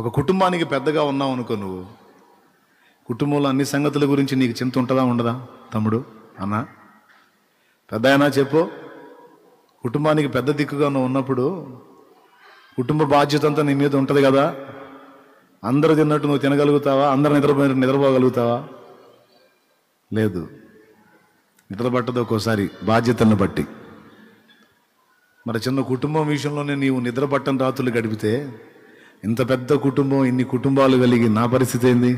ఒక కుటుంబానికి పెద్దగా ఉన్నావు అనుకో నువ్వు కుటుంబంలో అన్ని సంగతుల గురించి నీకు చింత ఉంటుందా ఉండదా తమ్ముడు అన్నా పెద్ద అయినా చెప్పు కుటుంబానికి పెద్ద దిక్కుగా నువ్వు ఉన్నప్పుడు కుటుంబ బాధ్యత అంతా నీ మీద ఉంటుంది కదా అందరూ తిన్నట్టు నువ్వు తినగలుగుతావా అందరు నిద్రపోయినట్టు నిద్రపోగలుగుతావా లేదు నిద్ర పట్టదు ఒక్కోసారి బాధ్యతలను బట్టి మరి చిన్న కుటుంబం విషయంలోనే నీవు నిద్ర పట్టని రాత్రులు గడిపితే ఇంత పెద్ద కుటుంబం ఇన్ని కుటుంబాలు కలిగి నా పరిస్థితి ఏంది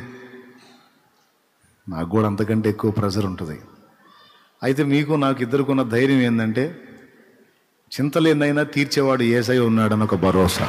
నాకు కూడా అంతకంటే ఎక్కువ ప్రెషర్ ఉంటుంది అయితే మీకు నాకు ఇద్దరుకున్న ధైర్యం ఏంటంటే చింతలేనైనా తీర్చేవాడు ఏసై ఉన్నాడని ఒక భరోసా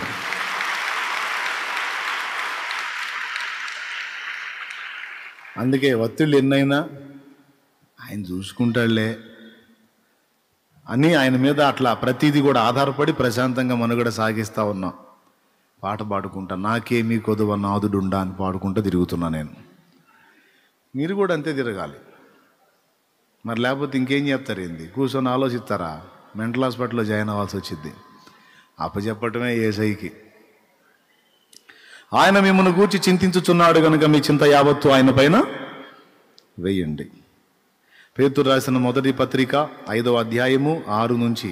అందుకే ఒత్తిళ్ళు ఎన్నైనా ఆయన చూసుకుంటాడులే అని ఆయన మీద అట్లా ప్రతిదీ కూడా ఆధారపడి ప్రశాంతంగా మనుగడ సాగిస్తా ఉన్నాం పాట పాడుకుంటా నాకేమీ కొదువ నాదుడుండా అని పాడుకుంటూ తిరుగుతున్నా నేను మీరు కూడా అంతే తిరగాలి మరి లేకపోతే ఇంకేం చెప్తారు ఏంది కూర్చొని ఆలోచిస్తారా మెంటల్ హాస్పిటల్లో జాయిన్ అవ్వాల్సి వచ్చింది అప్పచెప్పటమే ఏసైకి ఆయన మిమ్మల్ని గూర్చి చింతించుచున్నాడు కనుక మీ చింత యావత్తు ఆయన పైన వెయ్యండి పేతురు రాసిన మొదటి పత్రిక ఐదవ అధ్యాయము ఆరు నుంచి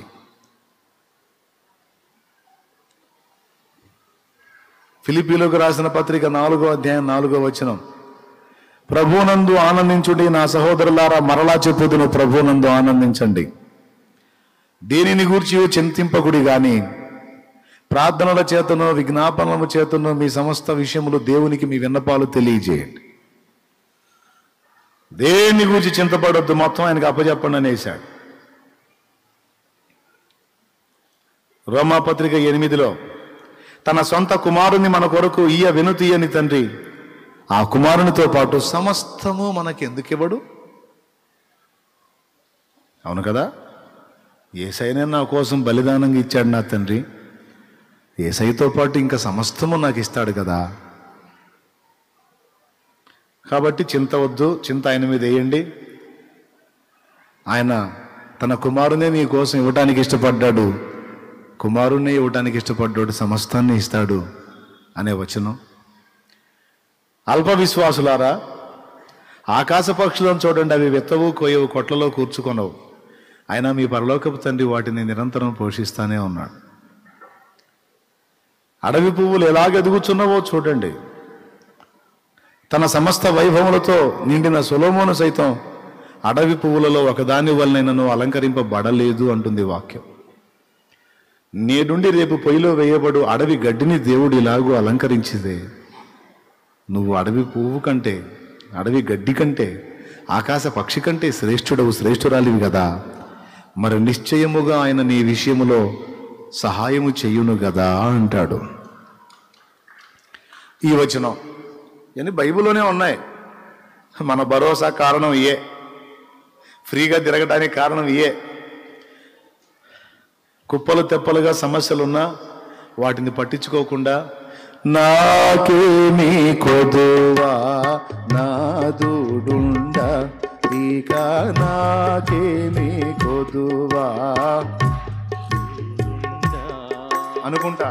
ఫిలిపీలకు రాసిన పత్రిక నాలుగో అధ్యాయం నాలుగో వచనం ప్రభునందు ఆనందించుడి నా సహోదరులారా మరలా చెప్పుదును ప్రభునందు ఆనందించండి దేనిని గూర్చి చింతింపకుడి గాని ప్రార్థనల చేతను విజ్ఞాపనల చేతను మీ సమస్త విషయములు దేవునికి మీ విన్నపాలు తెలియజేయండి దేని గురించి చింతపడొద్దు మొత్తం ఆయనకు అప్పచెప్పండి అనేసాడు రోమాపత్రిక ఎనిమిదిలో తన సొంత కుమారుని మన కొరకు ఈయ వినుతీయని తండ్రి ఆ కుమారునితో పాటు సమస్తము మనకి ఎందుకు ఇవ్వడు అవును కదా ఏసైనా నా కోసం బలిదానంగా ఇచ్చాడు నా తండ్రి ఏసైతో పాటు ఇంకా సమస్తము నాకు ఇస్తాడు కదా కాబట్టి చింత వద్దు చింత ఆయన మీద వేయండి ఆయన తన కుమారునే నీ కోసం ఇవ్వటానికి ఇష్టపడ్డాడు కుమారుణ్ణి ఇవ్వటానికి ఇష్టపడ్డాడు సమస్తాన్ని ఇస్తాడు అనే వచనం అల్ప విశ్వాసులారా ఆకాశ పక్షులను చూడండి అవి విత్తవు కోయవు కొట్లలో కూర్చుకొనవు అయినా మీ పరలోకపు తండ్రి వాటిని నిరంతరం పోషిస్తానే ఉన్నాడు అడవి పువ్వులు ఎలాగ ఎదుగుచున్నావో చూడండి తన సమస్త వైభవములతో నిండిన సొలోమోను సైతం అడవి పువ్వులలో ఒకదాని వలనైనను అలంకరింపబడలేదు అంటుంది వాక్యం నేడుండి రేపు పొయ్యిలో వేయబడు అడవి గడ్డిని దేవుడు ఇలాగూ అలంకరించిదే నువ్వు అడవి పువ్వు కంటే అడవి గడ్డి కంటే ఆకాశ పక్షి కంటే శ్రేష్ఠుడవు శ్రేష్ఠురాలివి కదా మరి నిశ్చయముగా ఆయన నీ విషయములో సహాయము చెయ్యును కదా అంటాడు ఈ వచనం ఇవన్నీ బైబిల్లోనే ఉన్నాయి మన భరోసా కారణం ఇయే ఫ్రీగా తిరగడానికి కారణం ఇయే కుప్పలు తెప్పలుగా సమస్యలున్నా వాటిని పట్టించుకోకుండా నాకేమీ కొదువా నాదుడుండ ఇక నాకేమీ కొదువా అనుకుంటా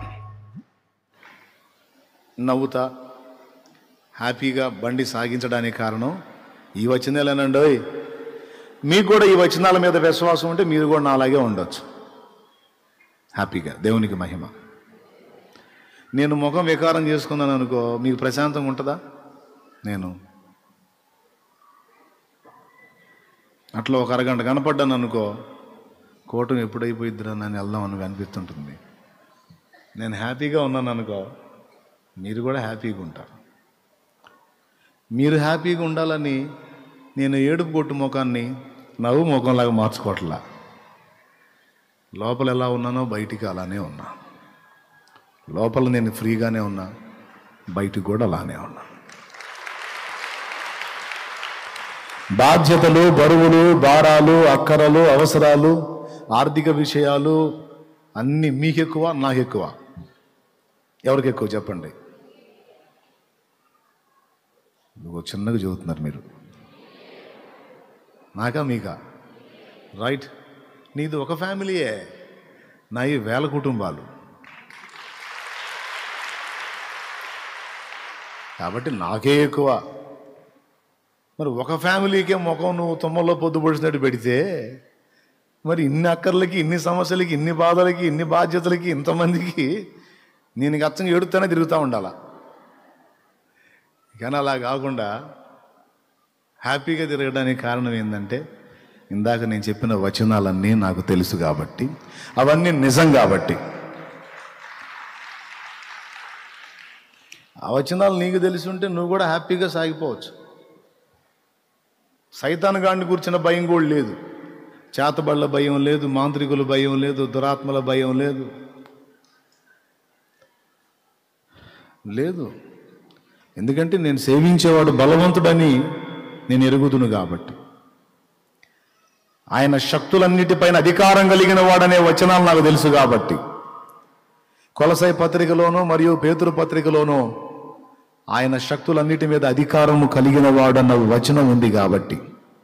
నవ్వుతా హ్యాపీగా బండి సాగించడానికి కారణం ఈ వచనాలేనండి మీకు కూడా ఈ వచనాల మీద విశ్వాసం ఉంటే మీరు కూడా నాలాగే ఉండొచ్చు హ్యాపీగా దేవునికి మహిమ నేను ముఖం వికారం చేసుకున్నాను అనుకో మీకు ప్రశాంతంగా ఉంటుందా నేను అట్లా ఒక అరగంట కనపడ్డాను అనుకో కోటం ఎప్పుడైపోయిద్దిరా నన్ను వెళ్దాం అని అనిపిస్తుంటుంది నేను హ్యాపీగా ఉన్నాను అనుకో మీరు కూడా హ్యాపీగా ఉంటారు మీరు హ్యాపీగా ఉండాలని నేను ఏడుపు కొట్టు ముఖాన్ని నవ్వు ముఖంలాగా మార్చుకోవట్లా లోపల ఎలా ఉన్నానో బయటికి అలానే ఉన్నా లోపల నేను ఫ్రీగానే ఉన్నా బయటికి కూడా అలానే ఉన్నా బాధ్యతలు బరువులు భారాలు అక్కరలు అవసరాలు ఆర్థిక విషయాలు అన్నీ మీకు ఎక్కువ నాకు ఎక్కువ ఎవరికి ఎక్కువ చెప్పండి నువ్వు చిన్నగా చదువుతున్నారు మీరు నాకా మీకా రైట్ నీది ఒక ఫ్యామిలీయే నాయి వేల కుటుంబాలు కాబట్టి నాకే ఎక్కువ మరి ఒక ఫ్యామిలీకే ముఖం నువ్వు తుమ్మల్లో పొద్దు పొడిచినట్టు పెడితే మరి ఇన్ని అక్కర్లకి ఇన్ని సమస్యలకి ఇన్ని బాధలకి ఇన్ని బాధ్యతలకి ఇంతమందికి నేను అచ్చంగా ఎడుతూనే తిరుగుతూ ఉండాలా కానీ అలా కాకుండా హ్యాపీగా తిరగడానికి కారణం ఏంటంటే ఇందాక నేను చెప్పిన వచనాలన్నీ నాకు తెలుసు కాబట్టి అవన్నీ నిజం కాబట్టి ఆ వచనాలు నీకు తెలిసి ఉంటే నువ్వు కూడా హ్యాపీగా సాగిపోవచ్చు సైతాన్ గాడిని కూర్చున్న భయం కూడా లేదు చేతబళ్ళ భయం లేదు మాంత్రికుల భయం లేదు దురాత్మల భయం లేదు లేదు ఎందుకంటే నేను సేవించేవాడు బలవంతుడని నేను ఎరుగుదును కాబట్టి ఆయన శక్తులన్నిటిపైన అధికారం కలిగిన వాడనే వచనాలు నాకు తెలుసు కాబట్టి కొలసై పత్రికలోనూ మరియు పేతురు పత్రికలోనూ ఆయన శక్తులన్నిటి మీద అధికారము కలిగిన వాడన్న వచనం ఉంది కాబట్టి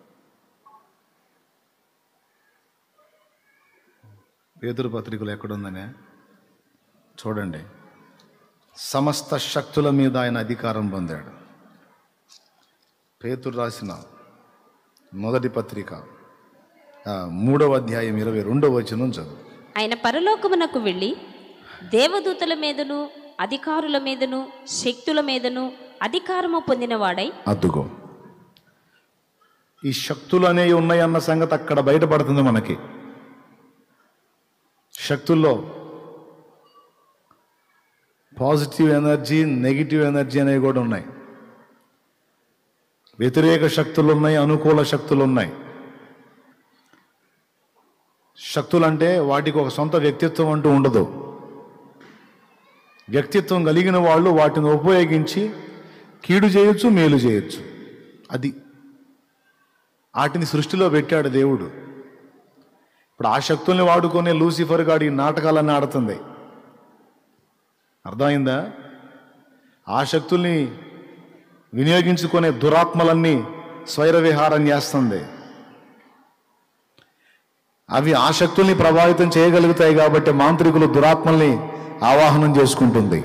పేతురు పత్రికలు ఎక్కడుందనే చూడండి సమస్త శక్తుల మీద ఆయన అధికారం పొందాడు పేతురు రాసిన మొదటి పత్రిక ఆ, మూడవ అధ్యాయం ఇరవై రెండవ వచనం చదువు ఆయన పరలోకమునకు వెళ్ళి దేవదూతల మీదను అధికారుల మీదను శక్తుల మీదను అధికారము పొందినవాడై అద్దుకో ఈ శక్తులు అనేవి ఉన్నాయన్న సంగతి అక్కడ బయటపడుతుంది మనకి శక్తుల్లో పాజిటివ్ ఎనర్జీ నెగిటివ్ ఎనర్జీ అనేవి కూడా ఉన్నాయి వ్యతిరేక శక్తులు ఉన్నాయి అనుకూల శక్తులు ఉన్నాయి శక్తులు అంటే వాటికి ఒక సొంత వ్యక్తిత్వం అంటూ ఉండదు వ్యక్తిత్వం కలిగిన వాళ్ళు వాటిని ఉపయోగించి కీడు చేయొచ్చు మేలు చేయొచ్చు అది వాటిని సృష్టిలో పెట్టాడు దేవుడు ఇప్పుడు ఆ శక్తుల్ని వాడుకొని లూసిఫర్ గాడి ఈ నాటకాలన్నీ ఆడుతుంది అర్థమైందా ఆ శక్తుల్ని వినియోగించుకునే దురాత్మలన్నీ స్వైర విహారం చేస్తుంది అవి ఆ శక్తుల్ని ప్రభావితం చేయగలుగుతాయి కాబట్టి మాంత్రికులు దురాత్మల్ని ఆవాహనం చేసుకుంటుంది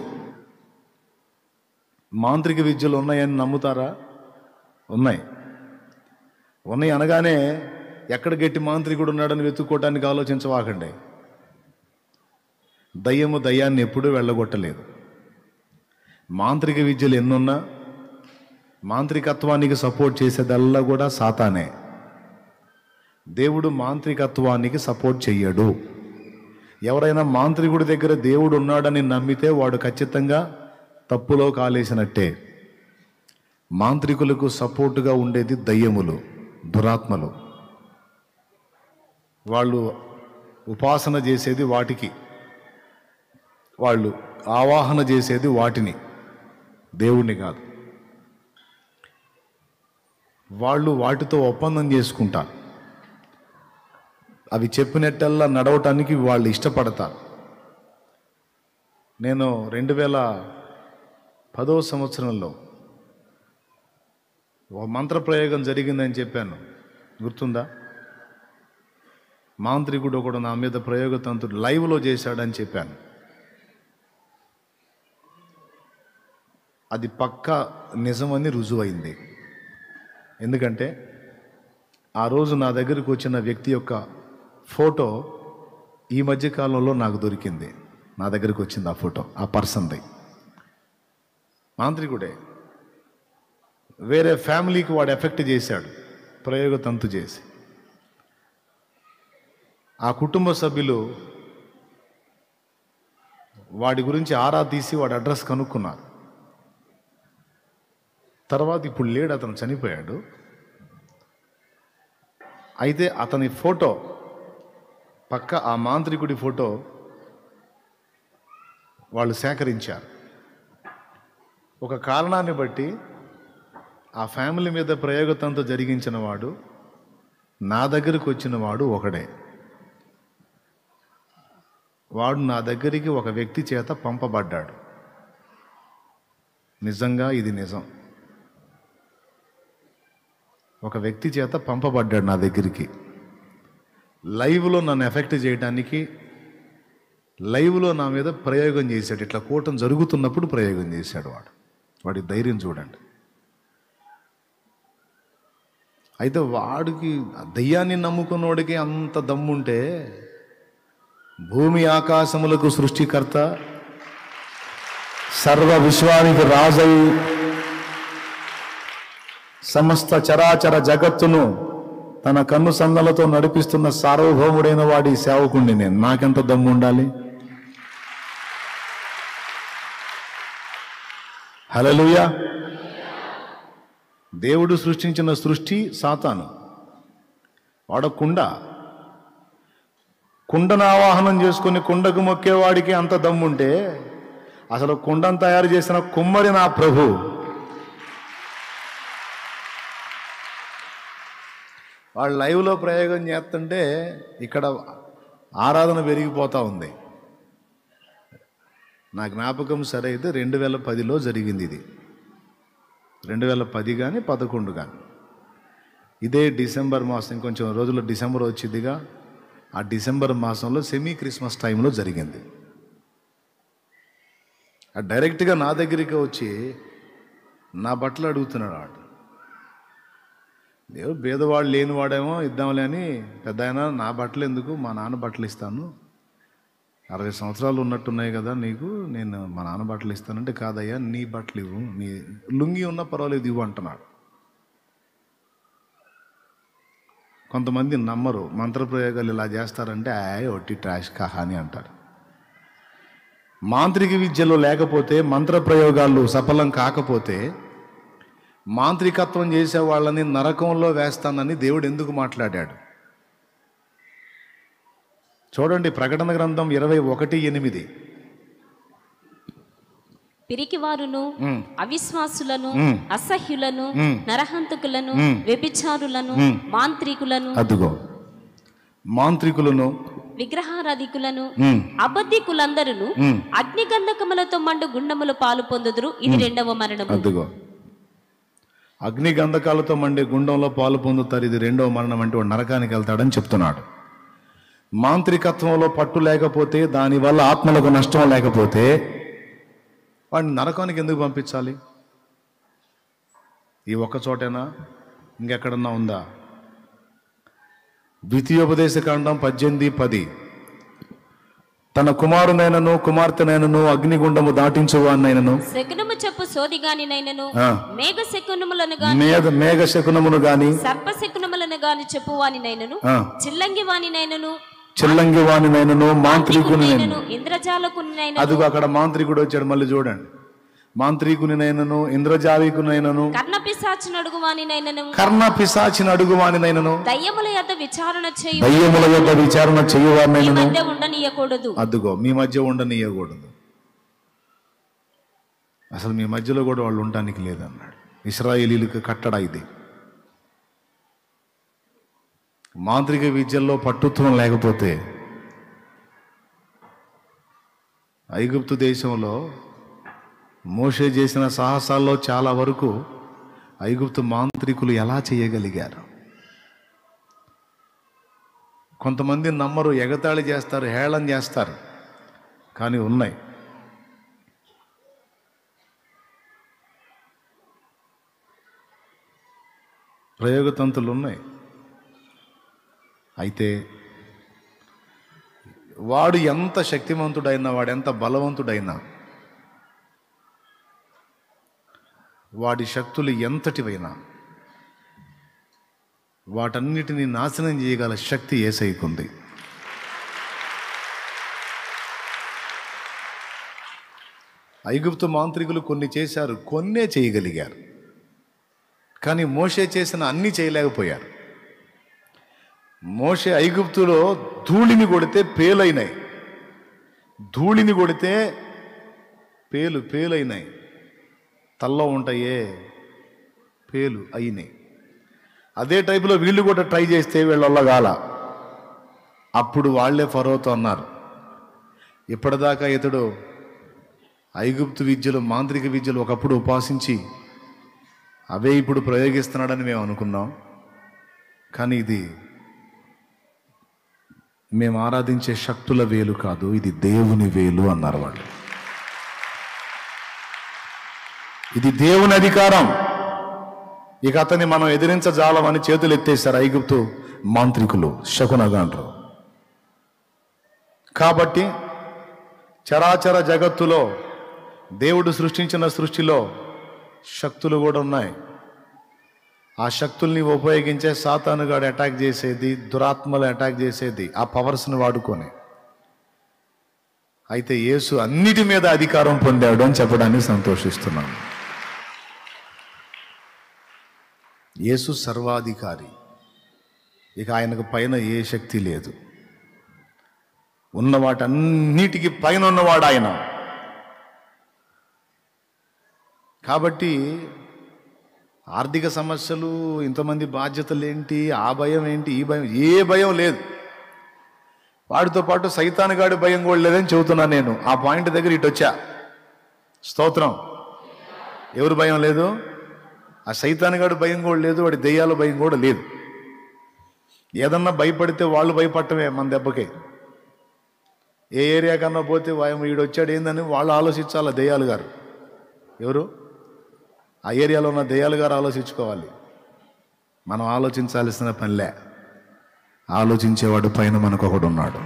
మాంత్రిక విద్యలు ఉన్నాయని నమ్ముతారా ఉన్నాయి ఉన్నాయి అనగానే ఎక్కడ గట్టి మాంత్రికుడు ఉన్నాడని వెతుక్కోవటానికి ఆలోచించవాకండి దయ్యము దయ్యాన్ని ఎప్పుడూ వెళ్ళగొట్టలేదు మాంత్రిక విద్యలు ఎన్నున్నా మాంత్రికత్వానికి సపోర్ట్ చేసేదల్లా కూడా సాతానే దేవుడు మాంత్రికత్వానికి సపోర్ట్ చెయ్యడు ఎవరైనా మాంత్రికుడి దగ్గర దేవుడు ఉన్నాడని నమ్మితే వాడు ఖచ్చితంగా తప్పులో కాలేసినట్టే మాంత్రికులకు సపోర్టుగా ఉండేది దయ్యములు దురాత్మలు వాళ్ళు ఉపాసన చేసేది వాటికి వాళ్ళు ఆవాహన చేసేది వాటిని దేవుణ్ణి కాదు వాళ్ళు వాటితో ఒప్పందం చేసుకుంటారు అవి చెప్పినట్టల్లా నడవటానికి వాళ్ళు ఇష్టపడతారు నేను రెండు వేల పదో సంవత్సరంలో ఒక మంత్ర ప్రయోగం జరిగిందని చెప్పాను గుర్తుందా మాంత్రికుడు ఒకడు నా మీద ప్రయోగ తంతుడు లైవ్లో చేశాడని చెప్పాను అది పక్కా నిజమని రుజువైంది ఎందుకంటే ఆ రోజు నా దగ్గరికి వచ్చిన వ్యక్తి యొక్క ఫోటో ఈ మధ్య కాలంలో నాకు దొరికింది నా దగ్గరికి వచ్చింది ఆ ఫోటో ఆ పర్సన్ది మాంత్రికుడే వేరే ఫ్యామిలీకి వాడు ఎఫెక్ట్ చేశాడు ప్రయోగ తంతు చేసి ఆ కుటుంబ సభ్యులు వాడి గురించి ఆరా తీసి వాడి అడ్రస్ కనుక్కున్నారు తర్వాత ఇప్పుడు లేడు అతను చనిపోయాడు అయితే అతని ఫోటో పక్క ఆ మాంత్రికుడి ఫోటో వాళ్ళు సేకరించారు ఒక కారణాన్ని బట్టి ఆ ఫ్యామిలీ మీద ప్రయోగతంతో జరిగించిన వాడు నా దగ్గరికి వచ్చిన వాడు ఒకడే వాడు నా దగ్గరికి ఒక వ్యక్తి చేత పంపబడ్డాడు నిజంగా ఇది నిజం ఒక వ్యక్తి చేత పంపబడ్డాడు నా దగ్గరికి లైవ్లో నన్ను ఎఫెక్ట్ చేయడానికి లైవ్లో నా మీద ప్రయోగం చేశాడు ఇట్లా కూటం జరుగుతున్నప్పుడు ప్రయోగం చేశాడు వాడు వాడి ధైర్యం చూడండి అయితే వాడికి దయ్యాన్ని నమ్ముకున్నోడికి అంత దమ్ముంటే భూమి ఆకాశములకు సృష్టికర్త సర్వ విశ్వానికి రాజై సమస్త చరాచర జగత్తును తన కన్ను సందలతో నడిపిస్తున్న సార్వభౌముడైన వాడి సేవకుణ్ణి నేను నాకెంత దమ్ము ఉండాలి హలలుయా దేవుడు సృష్టించిన సృష్టి సాతాను వాడ కుండ కుండను ఆవాహనం చేసుకుని కుండకు మొక్కేవాడికి అంత దమ్ముంటే అసలు కుండను తయారు చేసిన కుమ్మరి నా ప్రభు వాళ్ళు లైవ్లో ప్రయోగం చేస్తుంటే ఇక్కడ ఆరాధన పెరిగిపోతూ ఉంది నా జ్ఞాపకం సరైతే రెండు వేల పదిలో జరిగింది ఇది రెండు వేల పది కానీ పదకొండు కానీ ఇదే డిసెంబర్ మాసం ఇంకొంచెం రోజుల్లో డిసెంబర్ వచ్చిందిగా ఆ డిసెంబర్ మాసంలో సెమీ క్రిస్మస్ టైంలో జరిగింది ఆ డైరెక్ట్గా నా దగ్గరికి వచ్చి నా బట్టలు అడుగుతున్నాడు వాడు దేవుడు భేదవాడు లేనివాడేమో ఇద్దాంలే అని పెద్ద ఆయన నా బట్టలు ఎందుకు మా నాన్న బట్టలు ఇస్తాను అరవై సంవత్సరాలు ఉన్నట్టున్నాయి కదా నీకు నేను మా నాన్న బట్టలు ఇస్తానంటే కాదయ్యా నీ బట్టలు ఇవ్వు నీ లుంగి ఉన్నా పర్వాలేదు ఇవ్వు అంటున్నాడు కొంతమంది నమ్మరు మంత్రప్రయోగాలు ఇలా చేస్తారంటే ఆయ్ ఒట్టి ట్రాష్ కహాని అంటారు మాంత్రిక విద్యలో లేకపోతే మంత్రప్రయోగాలు సఫలం కాకపోతే మాంత్రికత్వం చేసే వాళ్ళని నరకంలో వేస్తానని దేవుడు ఎందుకు మాట్లాడాడు చూడండి ప్రకటన గ్రంథం ఇరవై ఒకటి ఎనిమిది పిరికివారును ఉమ్, అవిశ్వాసులను ఉమ్. అసహ్యులను ఉమ్. నరహంతకులను ఉమ్. వ్యభిచారులను ఉమ్. మాంత్రికులను అదుగో మాంత్రికులను విగ్రహారాధికులను ఉమ్, అబద్ధికులందరూ ఉమ్, అగ్నిగంధకములతో మండు గుండములు పాలు పొందుదురు ఇది రెండవ మరణము అదుగో అగ్ని గంధకాలతో మండే గుండంలో పాలు పొందుతారు ఇది రెండవ మరణం అంటే వాడు నరకానికి వెళ్తాడని చెప్తున్నాడు మాంత్రికత్వంలో పట్టు లేకపోతే దానివల్ల ఆత్మలకు నష్టం లేకపోతే వాడిని నరకానికి ఎందుకు పంపించాలి ఈ ఒక్క చోటేనా ఇంకెక్కడన్నా ఉందా ద్వితీయోపదేశ కాండం పద్దెనిమిది పది తన కుమారునైనను కుమార్తెనైనను అగ్నిగుండము దాటించువాన్నైనను శకునము చెప్పు సోదిగానినైనను ఆ. మేఘ శకునములను గాని మేఘ మేఘ శకునమును గాని సర్ప శకునములను గాని చెప్పువానినైనను ఆ, చిల్లంగి వానినైనను చిల్లంగి వానినైనను మాంత్రికుని నైనను ఇంద్రజాలకునైనను అదిగో అక్కడ మాంత్రికుడు వచ్చాడు మళ్ళీ చూడండి మాంత్రికునినైనను ఇంద్రజాలికునైనను కర్ణపిశాచిని అడుగువానినైనను కర్ణ పిశాచిన అడుగువానినైనను దయ్యముల యొద్ద విచారణ చేయు దయ్యముల యొక్క విచారణ ఈ చేయువారినైనను మధ్య ఉండనీయకూడదు అదుగో మీ మధ్య ఉండనీయకూడదు అసలు మీ మధ్యలో కూడా వాళ్ళు ఉండటానికి లేదన్నాడు ఇస్రాయేలీలకు కట్టడ ఇది మాంత్రిక విద్యల్లో పట్టుత్వం లేకపోతే ఐగుప్తు దేశంలో మోషే చేసిన సాహసాల్లో చాలా వరకు ఐగుప్తు మాంత్రికులు ఎలా చేయగలిగారు కొంతమంది నమ్మరు ఎగతాళి చేస్తారు హేళన చేస్తారు కానీ ఉన్నాయి ప్రయోగతంతులు ఉన్నాయి అయితే వాడు ఎంత శక్తివంతుడైనా వాడు ఎంత బలవంతుడైనా వాడి శక్తులు ఎంతటివైనా వాటన్నిటిని నాశనం చేయగల శక్తి ఏసైకుంది ఐగుప్తు మాంత్రికులు కొన్ని చేశారు కొన్నే చేయగలిగారు కానీ మోషే చేసిన అన్ని చేయలేకపోయారు మోషే ఐగుప్తులో ధూళిని కొడితే పేలైనాయి ధూళిని కొడితే పేలు పేలైనాయి తల్లో ఉంటాయే పేలు అయినాయి అదే టైపులో వీళ్ళు కూడా ట్రై చేస్తే వీళ్ళ గాల అప్పుడు వాళ్ళే ఫరోతో అన్నారు ఇప్పటిదాకా ఇతడు ఐగుప్తు విద్యలు మాంత్రిక విద్యలు ఒకప్పుడు ఉపాసించి అవే ఇప్పుడు ప్రయోగిస్తున్నాడని మేము అనుకున్నాం కానీ ఇది మేము ఆరాధించే శక్తుల వేలు కాదు ఇది దేవుని వేలు అన్నారు వాళ్ళు ఇది దేవుని అధికారం ఇక అతన్ని మనం ఎదిరించజాలమని చేతులు ఎత్తేశారు ఐగుప్తు మాంత్రికులు శకునగాండ్రు కాబట్టి చరాచర జగత్తులో దేవుడు సృష్టించిన సృష్టిలో శక్తులు కూడా ఉన్నాయి ఆ శక్తుల్ని ఉపయోగించే సాతానుగాడు అటాక్ చేసేది దురాత్మలు అటాక్ చేసేది ఆ పవర్స్ని వాడుకొని అయితే యేసు అన్నిటి మీద అధికారం పొందాడు అని చెప్పడానికి సంతోషిస్తున్నాను యేసు సర్వాధికారి ఇక ఆయనకు పైన ఏ శక్తి లేదు ఉన్న వాటన్నిటికీ పైన ఉన్నవాడు ఆయన కాబట్టి ఆర్థిక సమస్యలు ఇంతమంది బాధ్యతలు ఏంటి ఆ భయం ఏంటి ఈ భయం ఏ భయం లేదు వాడితో పాటు సైతానుగాడి భయం కూడా లేదని చెబుతున్నా నేను ఆ పాయింట్ దగ్గర ఇటు వచ్చా స్తోత్రం ఎవరు భయం లేదు ఆ సైతానుగాడు భయం కూడా లేదు వాడి దెయ్యాల భయం కూడా లేదు ఏదన్నా భయపడితే వాళ్ళు భయపడటమే మన దెబ్బకి ఏ ఏరియా కన్నా పోతే వాయం వీడు వచ్చాడు ఏందని వాళ్ళు ఆలోచించాలి దెయ్యాలు గారు ఎవరు ఆ ఏరియాలో ఉన్న దెయ్యాలు గారు ఆలోచించుకోవాలి మనం ఆలోచించాల్సిన పనిలే ఆలోచించేవాడు పైన మనకు ఒకడు ఉన్నాడు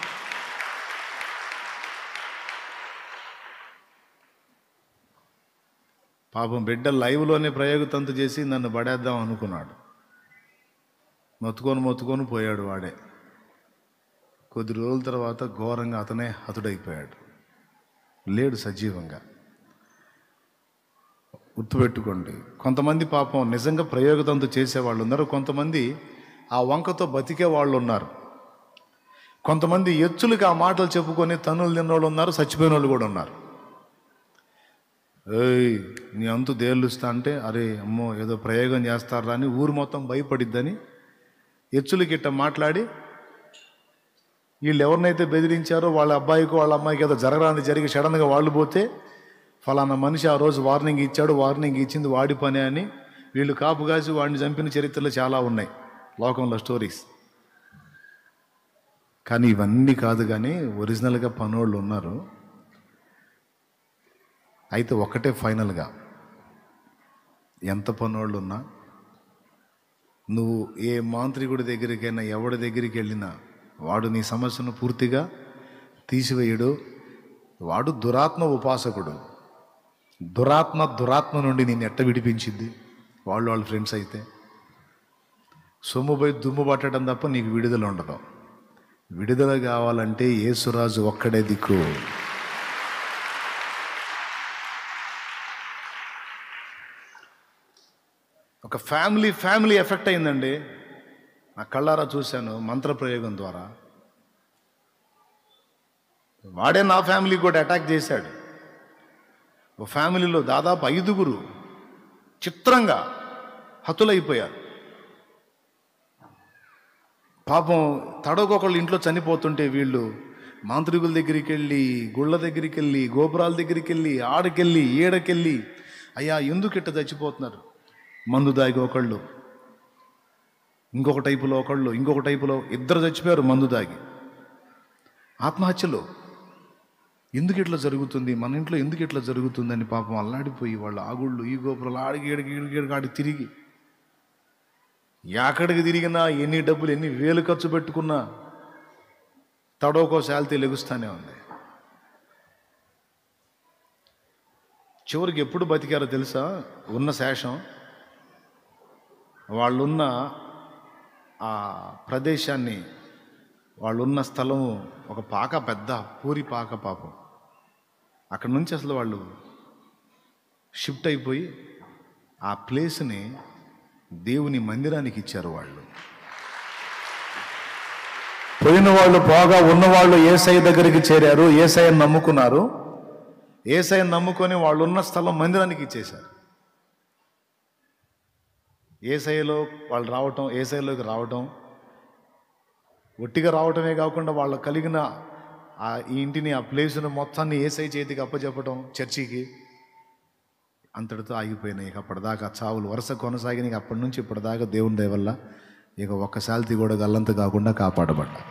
పాపం బిడ్డ లైవ్లోనే ప్రయోగతంతు చేసి నన్ను పడేద్దాం అనుకున్నాడు మొత్తుకొని మొత్తుకొని పోయాడు వాడే కొద్ది రోజుల తర్వాత ఘోరంగా అతనే హతుడైపోయాడు లేడు సజీవంగా గుర్తుపెట్టుకోండి కొంతమంది పాపం నిజంగా ప్రయోగతంతు చేసేవాళ్ళు ఉన్నారు కొంతమంది ఆ వంకతో బతికే వాళ్ళు ఉన్నారు కొంతమంది ఎచ్చులకి ఆ మాటలు చెప్పుకొని తన్నులు తిన్నోళ్ళు ఉన్నారు చచ్చిపోయిన వాళ్ళు కూడా ఉన్నారు ఏయ్ నీ అంతు దేళ్ళుస్తా అంటే అరే అమ్మో ఏదో ప్రయోగం చేస్తారా అని ఊరు మొత్తం భయపడిద్దని ఎచ్చులకి ఇట్ట మాట్లాడి వీళ్ళు ఎవరినైతే బెదిరించారో వాళ్ళ అబ్బాయికి వాళ్ళ అమ్మాయికి ఏదో జరగరాని జరిగి సడన్గా వాళ్ళు పోతే ఫలానా మనిషి ఆ రోజు వార్నింగ్ ఇచ్చాడు వార్నింగ్ ఇచ్చింది వాడి పని అని వీళ్ళు కాపు కాసి వాడిని చంపిన చరిత్రలు చాలా ఉన్నాయి లోకంలో స్టోరీస్ కానీ ఇవన్నీ కాదు కానీ ఒరిజినల్గా పనోళ్ళు ఉన్నారు అయితే ఒక్కటే ఫైనల్గా ఎంత పనోళ్ళు ఉన్నా నువ్వు ఏ మాంత్రికుడి దగ్గరికైనా ఎవడి దగ్గరికి వెళ్ళినా వాడు నీ సమస్యను పూర్తిగా తీసివేయడు వాడు దురాత్మ ఉపాసకుడు దురాత్మ దురాత్మ నుండి నేను ఎట్ట విడిపించింది వాళ్ళు వాళ్ళ ఫ్రెండ్స్ అయితే సొమ్ము పోయి దుమ్ము పట్టడం తప్ప నీకు విడుదల ఉండదు విడుదల కావాలంటే యేసురాజు ఒక్కడే దిక్కు ఒక ఫ్యామిలీ ఫ్యామిలీ ఎఫెక్ట్ అయిందండి నా కళ్ళారా చూశాను మంత్రప్రయోగం ద్వారా వాడే నా ఫ్యామిలీ కూడా అటాక్ చేశాడు ఓ ఫ్యామిలీలో దాదాపు ఐదుగురు చిత్రంగా హతులైపోయారు పాపం తడొకొకళ్ళు ఇంట్లో చనిపోతుంటే వీళ్ళు మాంత్రికుల దగ్గరికి వెళ్ళి గుళ్ళ దగ్గరికి వెళ్ళి గోపురాల దగ్గరికి వెళ్ళి ఆడకెళ్ళి ఏడకెళ్ళి అయ్యా ఎందుకు ఇట్ట చచ్చిపోతున్నారు మందు దాగి ఒకళ్ళు ఇంకొక టైపులో ఒకళ్ళు ఇంకొక టైపులో ఇద్దరు చచ్చిపోయారు మందు దాగి ఆత్మహత్యలు ఎందుకు ఇట్లా జరుగుతుంది మన ఇంట్లో ఎందుకు ఇట్లా జరుగుతుందని పాపం అల్లాడిపోయి వాళ్ళు ఆగుళ్ళు ఈ గోపురాలు ఆడికి ఏడికి ఈడికి ఈడికి ఆడికి తిరిగి ఎక్కడికి తిరిగినా ఎన్ని డబ్బులు ఎన్ని వేలు ఖర్చు పెట్టుకున్నా తడోకో శాలిటీ లెగుస్తానే ఉంది చివరికి ఎప్పుడు బతికారో తెలుసా ఉన్న శేషం వాళ్ళున్న ఆ ప్రదేశాన్ని వాళ్ళున్న స్థలము ఒక పాక పెద్ద పూరి పాక పాపం అక్కడ నుంచి అసలు వాళ్ళు షిఫ్ట్ అయిపోయి ఆ ప్లేస్ని దేవుని మందిరానికి ఇచ్చారు వాళ్ళు పోయిన వాళ్ళు పోగా ఉన్నవాళ్ళు ఏసఐ దగ్గరికి చేరారు ఏసఐని నమ్ముకున్నారు ఏసఐని నమ్ముకొని వాళ్ళు ఉన్న స్థలం మందిరానికి ఇచ్చేశారు ఏసఐలో వాళ్ళు రావటం ఏసఐలోకి రావటం ఒట్టిగా రావటమే కాకుండా వాళ్ళు కలిగిన ఆ ఈ ఇంటిని ఆ ప్లేస్ను మొత్తాన్ని ఏసై చేతికి అప్పచెప్పటం చర్చికి అంతటితో ఆగిపోయినాయి ఇక అప్పటిదాకా చావులు వరుస కొనసాగిన ఇక అప్పటి నుంచి ఇప్పటిదాకా దేవుని దయ వల్ల ఇక ఒక్క శాలిటీ కూడా గల్లంత కాకుండా కాపాడబడ్డా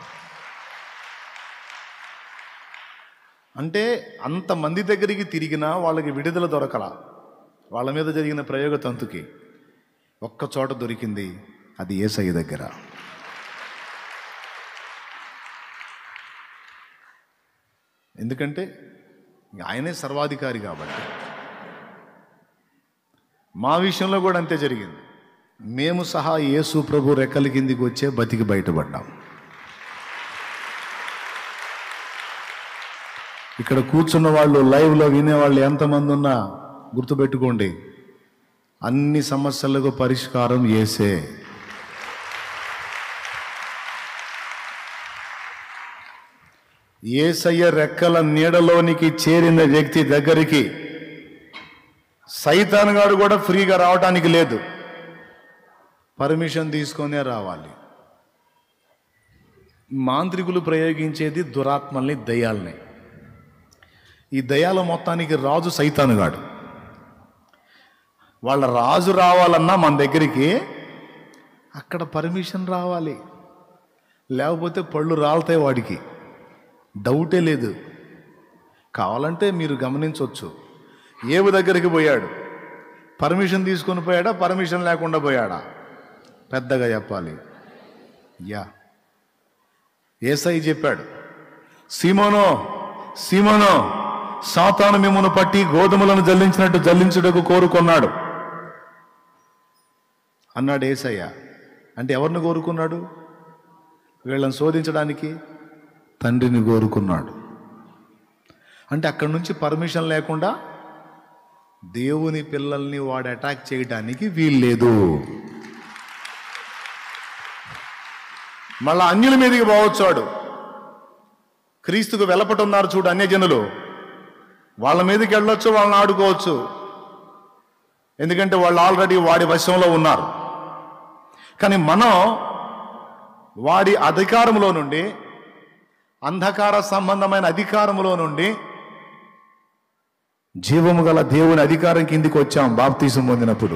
అంటే అంతమంది దగ్గరికి తిరిగినా వాళ్ళకి విడుదల దొరకల వాళ్ళ మీద జరిగిన ప్రయోగ తంతుకి ఒక్క చోట దొరికింది అది ఏసయ్య దగ్గర ఎందుకంటే ఆయనే సర్వాధికారి కాబట్టి మా విషయంలో కూడా అంతే జరిగింది మేము సహా యేసు ప్రభు రెక్కల కిందికి వచ్చే బతికి బయటపడ్డాం ఇక్కడ కూర్చున్న వాళ్ళు లైవ్లో వినేవాళ్ళు ఎంతమంది ఉన్నా గుర్తుపెట్టుకోండి అన్ని సమస్యలకు పరిష్కారం ఏసే ఏసయ్య రెక్కల నీడలోనికి చేరిన వ్యక్తి దగ్గరికి సైతాన్ గాడు కూడా ఫ్రీగా రావడానికి లేదు పర్మిషన్ తీసుకొనే రావాలి మాంత్రికులు ప్రయోగించేది దురాత్మల్ని దయ్యాల్ని ఈ దయాల మొత్తానికి రాజు సైతానుగాడు వాళ్ళ రాజు రావాలన్నా మన దగ్గరికి అక్కడ పర్మిషన్ రావాలి లేకపోతే పళ్ళు రాలుతాయి వాడికి డౌటే లేదు కావాలంటే మీరు గమనించవచ్చు ఏవు దగ్గరికి పోయాడు పర్మిషన్ తీసుకొని పోయాడా పర్మిషన్ లేకుండా పోయాడా పెద్దగా చెప్పాలి యా ఏసై చెప్పాడు సీమోనో సీమోనో సాతాను మిమ్మను పట్టి గోధుమలను జల్లించినట్టు జల్లించుటకు కోరుకున్నాడు అన్నాడు ఏసయ్య అంటే ఎవరిని కోరుకున్నాడు వీళ్ళని శోధించడానికి తండ్రిని కోరుకున్నాడు అంటే అక్కడి నుంచి పర్మిషన్ లేకుండా దేవుని పిల్లల్ని వాడు అటాక్ చేయడానికి వీల్లేదు మళ్ళా అన్యుల మీదకి పోవచ్చు వాడు క్రీస్తుకు వెలపటున్నారు చూడు అన్యజనులు వాళ్ళ మీదకి వెళ్ళొచ్చు వాళ్ళని ఆడుకోవచ్చు ఎందుకంటే వాళ్ళు ఆల్రెడీ వాడి వశంలో ఉన్నారు కానీ మనం వాడి అధికారంలో నుండి అంధకార సంబంధమైన అధికారములో నుండి జీవము గల దేవుని అధికారం కిందికి వచ్చాం బాప్తీసం పొందినప్పుడు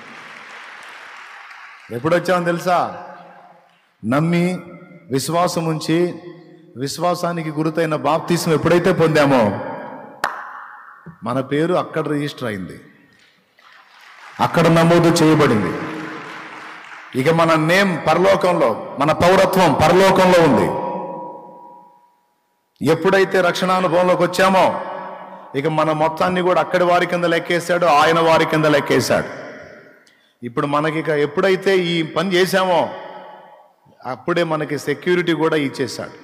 ఎప్పుడు వచ్చాం తెలుసా నమ్మి విశ్వాసం ఉంచి విశ్వాసానికి గురుతైన బాప్తీసం ఎప్పుడైతే పొందామో మన పేరు అక్కడ రిజిస్టర్ అయింది అక్కడ నమోదు చేయబడింది ఇక మన నేమ్ పరలోకంలో మన పౌరత్వం పరలోకంలో ఉంది ఎప్పుడైతే రక్షణానుభవంలోకి వచ్చామో ఇక మన మొత్తాన్ని కూడా అక్కడి వారి కింద లెక్కేశాడు ఆయన వారి కింద లెక్కేశాడు ఇప్పుడు మనకి ఇక ఎప్పుడైతే ఈ పని చేశామో అప్పుడే మనకి సెక్యూరిటీ కూడా ఇచ్చేశాడు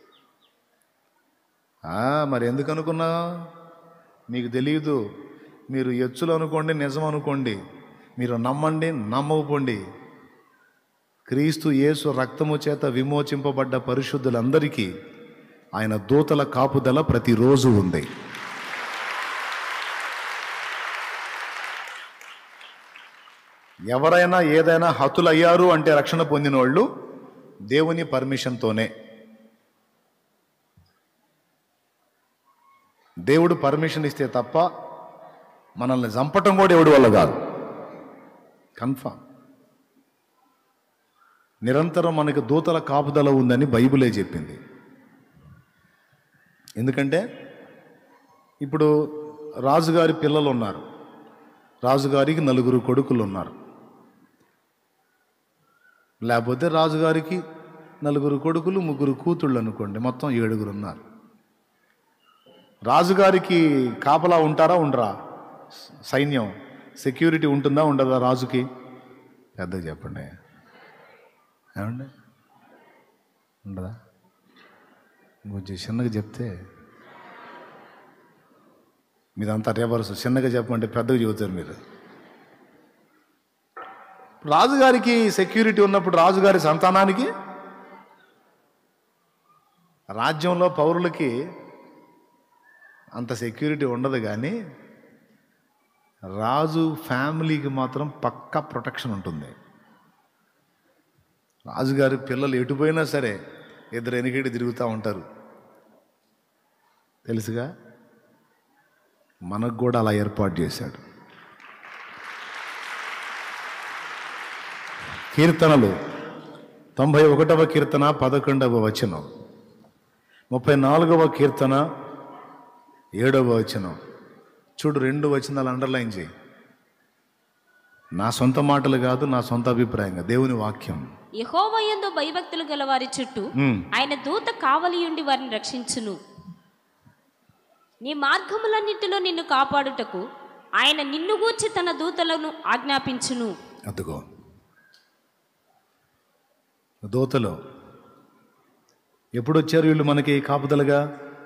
ఆ, మరి ఎందుకు అనుకున్నా మీకు తెలియదు మీరు ఎచ్చులు అనుకోండి నిజం అనుకోండి మీరు నమ్మండి నమ్మకపోండి క్రీస్తు యేసు రక్తము చేత విమోచింపబడ్డ పరిశుద్ధులందరికీ ఆయన దూతల కాపుదల ప్రతిరోజు ఉంది ఎవరైనా ఏదైనా హతులయ్యారు అంటే రక్షణ పొందిన వాళ్ళు దేవుని పర్మిషన్తోనే దేవుడు పర్మిషన్ ఇస్తే తప్ప మనల్ని చంపటం కూడా ఎవడి వల్ల కాదు కన్ఫామ్ నిరంతరం మనకు దూతల కాపుదల ఉందని బైబిలే చెప్పింది ఎందుకంటే ఇప్పుడు రాజుగారి పిల్లలు ఉన్నారు రాజుగారికి నలుగురు కొడుకులు ఉన్నారు లేకపోతే రాజుగారికి నలుగురు కొడుకులు ముగ్గురు కూతుళ్ళు అనుకోండి మొత్తం ఏడుగురు ఉన్నారు రాజుగారికి కాపలా ఉంటారా ఉండరా సైన్యం సెక్యూరిటీ ఉంటుందా ఉండదా రాజుకి పెద్దగా చెప్పండి ఏమండి ఉండదా కొంచెం చిన్నగా చెప్తే మీదంతా రివర్స్ చిన్నగా చెప్పమంటే పెద్దగా చెబుతారు మీరు రాజుగారికి సెక్యూరిటీ ఉన్నప్పుడు రాజుగారి సంతానానికి రాజ్యంలో పౌరులకి అంత సెక్యూరిటీ ఉండదు కానీ రాజు ఫ్యామిలీకి మాత్రం పక్కా ప్రొటెక్షన్ ఉంటుంది రాజుగారి పిల్లలు ఎటుపోయినా సరే ఇద్దరు ఎనికిడి తిరుగుతూ ఉంటారు తెలుసుగా మనకు కూడా అలా ఏర్పాటు చేశాడు కీర్తనలు తొంభై ఒకటవ కీర్తన పదకొండవ వచనం ముప్పై నాలుగవ కీర్తన ఏడవ వచనం చూడు రెండు వచనాలు అండర్లైన్ చేయి నా సొంత మాటలు కాదు నా సొంత అభిప్రాయంగా దేవుని వాక్యం యహోవయందు భయభక్తులు గల వారి చుట్టూ ఉమ్. ఆయన దూత కావలియుండి వారిని రక్షించును నీ మార్గములన్నిటిలో నిన్ను కాపాడుటకు ఆయన నిన్ను గూర్చి తన దూతలను ఆజ్ఞాపించును అదుగో దోతలో ఎప్పుడు వచ్చారు వీళ్ళు మనకి కాపుదలుగా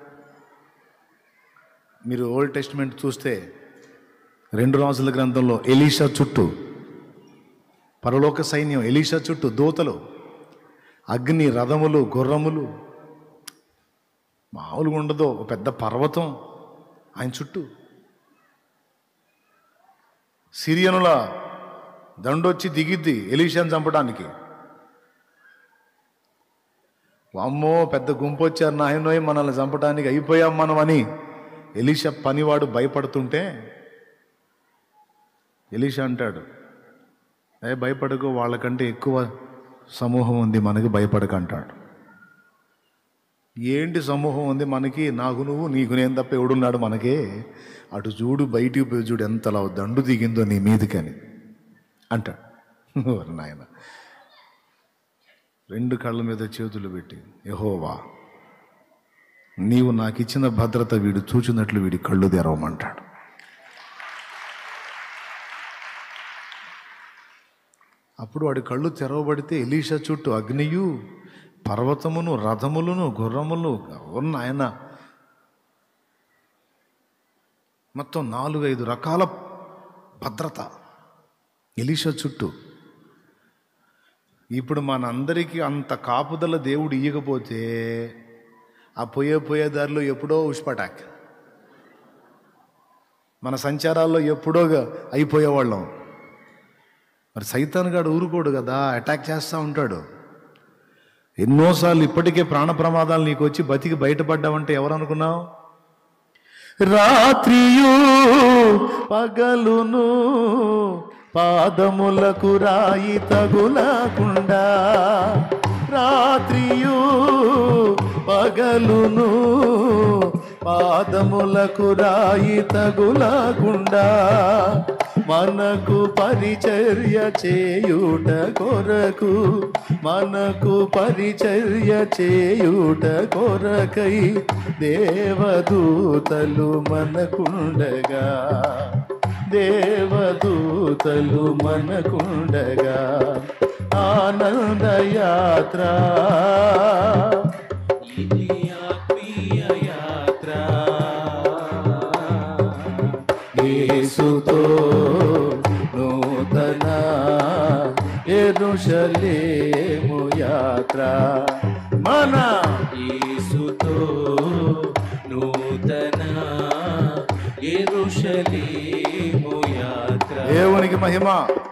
మీరు ఓల్డ్ టెస్ట్మెంట్ చూస్తే రెండు రాజుల గ్రంథంలో ఎలీషా చుట్టూ పరలోక సైన్యం ఎలీషా చుట్టూ దోతలు అగ్ని రథములు గుర్రములు మామూలుగా ఉండదు ఒక పెద్ద పర్వతం ఆయన చుట్టూ సిరియనుల దండొచ్చి దిగిద్ది ఎలీషాని చంపడానికి అమ్మో పెద్ద గుంపు వచ్చారు నాయనోయ్ మనల్ని చంపడానికి అయిపోయాం మనం అని ఎలీషా పనివాడు భయపడుతుంటే ఎలీషా అంటాడు ఏ భయపడకు వాళ్ళకంటే ఎక్కువ సమూహం ఉంది మనకి భయపడక అంటాడు ఏంటి సమూహం ఉంది మనకి నాకు నువ్వు నీకు నేను తప్ప ఎవడున్నాడు మనకే అటు చూడు బయటికి పోయి చూడు ఎంతలా దండు దిగిందో నీ మీదకని అంటాడు ఓరి నాయన రెండు కళ్ళ మీద చేతులు పెట్టి యహోవా నీవు నాకు ఇచ్చిన భద్రత వీడు చూచినట్లు వీడి కళ్ళు తెరవమంటాడు అప్పుడు వాడి కళ్ళు తెరవబడితే ఎలీషా చుట్టూ అగ్నియు పర్వతమును రథములను గుర్రములు ఉన్న ఆయన మొత్తం నాలుగు ఐదు రకాల భద్రత ఎలీషా చుట్టూ ఇప్పుడు మనందరికీ అంత కాపుదల దేవుడు ఇయ్యకపోతే ఆ పోయే పోయే దారిలో ఎప్పుడో ఉష్పటాక్ మన సంచారాల్లో ఎప్పుడోగా అయిపోయేవాళ్ళం మరి సైతాన్ గాడు ఊరుకోడు కదా అటాక్ చేస్తూ ఉంటాడు ఎన్నోసార్లు ఇప్పటికే ప్రాణ ప్రమాదాలు నీకు వచ్చి బతికి బయటపడ్డావంటే ఎవరు అనుకున్నావు రాత్రియు పగలును పాదములకు రాయి తగులకుండా రాత్రియు పగలును పాదములకు రాయి తగులకుండా మనకు పరిచర్య చేయుట కొరకు మనకు పరిచర్య చేయుట కొరకై దేవదూతలు మనకుండగా దేవదూతలు మనకుండగా ఆనందయాత్ర ఇది ఆత్మీయ యాత్ర యేసుతో నూతన ఎరుషలేము యాత్ర మన యేసుతో నూతన ఎరుషలేము యాత్ర దేవునికి మహిమ